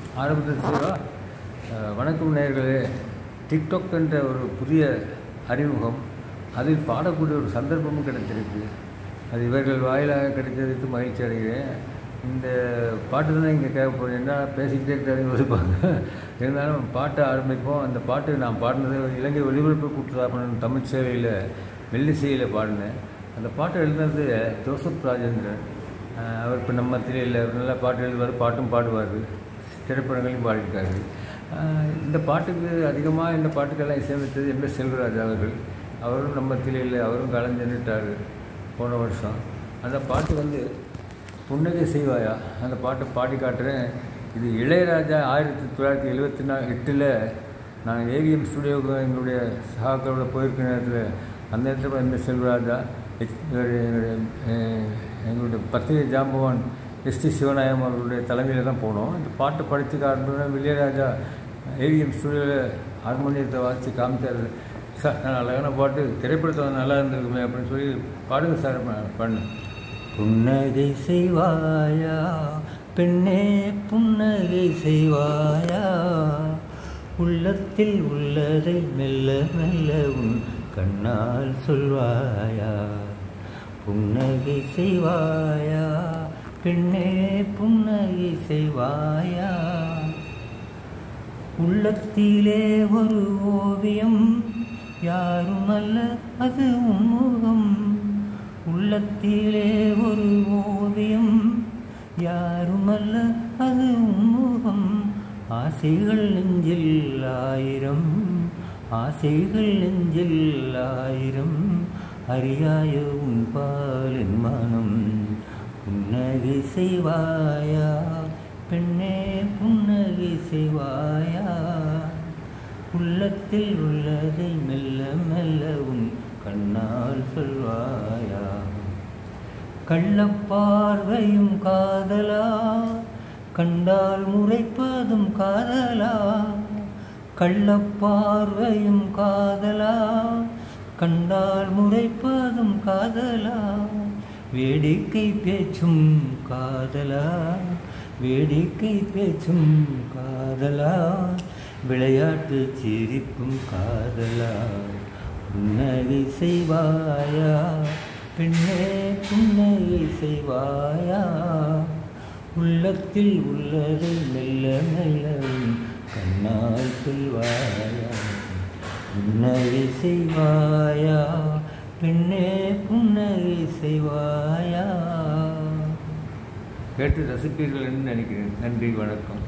ஆரம்பத்தில் சிவா அஹ், வணக்கம் நேயர்களே டிக்டாக் என்ற ஒரு புதிய அறிமுகம் அதில் பாடக்கூடிய ஒரு சந்தர்ப்பமும் கிடைத்திருக்கு அது இவர்கள் வாயிலாக கிடைத்ததுக்கு மகிழ்ச்சி அடைகிறேன் இந்த பாட்டு தான் இங்கே கேட்க போகிறேன் என்ன பேசிக்கிட்டே இருக்காதுன்னு யோசிப்பாங்க இருந்தாலும் பாட்டை ஆரம்பிப்போம் அந்த பாட்டு நான் பாடினது இலங்கை ஒலிபரப்பு கூட்டுத்தாபனம் தமிழ் சேவையில் மெல்லிசையில் பாடினேன் அந்த பாட்டை எழுதினது ஜோசப் ராஜேந்திரன் அஹ் அவர் இப்போ நம்ம மத்தியில் இல்லை அவர் நல்லா பாட்டு எழுதுவார் பாட்டும் பாடுவார் திரைப்படங்களையும் பாடியிருக்காரு அஹ் இந்த பாட்டுக்கு அதிகமாக இந்த பாட்டுக்கெல்லாம் இசையமைத்தது எம் எஸ் செல்வராஜ் அவர்கள் அவரும் நம்ம மத்தியில் இல்லை அவரும் கலைஞர்ட்டார் போன வருஷம் அந்த பாட்டு வந்து புன்னகை செய்வாயா அந்த பாட்டை பாடி காட்டுறேன் இது இளையராஜா ஆயிரத்தி தொள்ளாயிரத்தி எழுபத்தி நா எட்டில் நான் ஏவிஎம் ஸ்டுடியோவுக்கு எங்களுடைய சகாக்களோட போயிருக்க நேரத்தில் அந்த இடத்துல எம் எஸ் செல்வராஜா எச்- இவரு- இவரு, அஹ், எங்களுடைய பத்திரிகை ஜாம்பவான் எஸ் டி சிவநாயம் அவர்களுடைய தலைமையில் தான் போனோம் இந்த பாட்டை படித்து காட்டணும் இளையராஜா ஏவிஎம் ஸ்டுடியோவில் ஹார்மோனியத்தை வாசித்து காமிச்சார் சார் நான் அழகான பாட்டு திரைப்படத்தில் நல்லா இருந்திருக்குமே அப்படின்னு சொல்லி பாடுங்க சார் பண்ணு புன்னகை செய்வாயா பெண்ணே புன்னகை செய்வாயா உள்ளத்தில் உள்ளதை மெல்ல மெல்ல உன் கண்ணால் சொல்வாயா புன்னகை செய்வாயா பெண்ணே புன்னகை செய்வாயா உள்ளத்திலே ஒரு ஓவியம் யாருமல்ல அது உன்முகம் உள்ளத்திலே ஒரு ஓவியம் யாருமல்ல அது உன்முகம் ஆசைகள் நெஞ்சில் ஆயிரம் ஆசைகள் நெஞ்சில் ஆயிரம் அறியாய உன் பாலின் மனம் புன்னகை செய்வாயா பெண்ணே புன்னகை செய்வாயா உள்ளத்தில் உள்ளதை மெல்ல மெல்ல உன் கண்ணால் சொல்வாயா கள்ளப்பார்வையும் காதலா கண்டால் முறைப்பதும் காதலா கள்ளப்பார்வையும் காதலா கண்டால் முறைப்பதும் காதலா வேடிக்கை பேச்சும் காதலா வேடிக்கை பேச்சும் காதலா விளையாட்டு சிரிப்பும் காதலா புன்னகை செய்வாயா பெண்ணே புன்னகை செய்வாயா உள்ளத்தில் உள்ளதை மெல்ல மெல்ல உன் கண்ணால் சொல்வாயா புன்னகை செய்வாயா பெண்ணே புன்னகை செய்வாயா கேட்டு ரசிப்பீர்கள் என்று நினைக்கிறேன் நன்றி வணக்கம்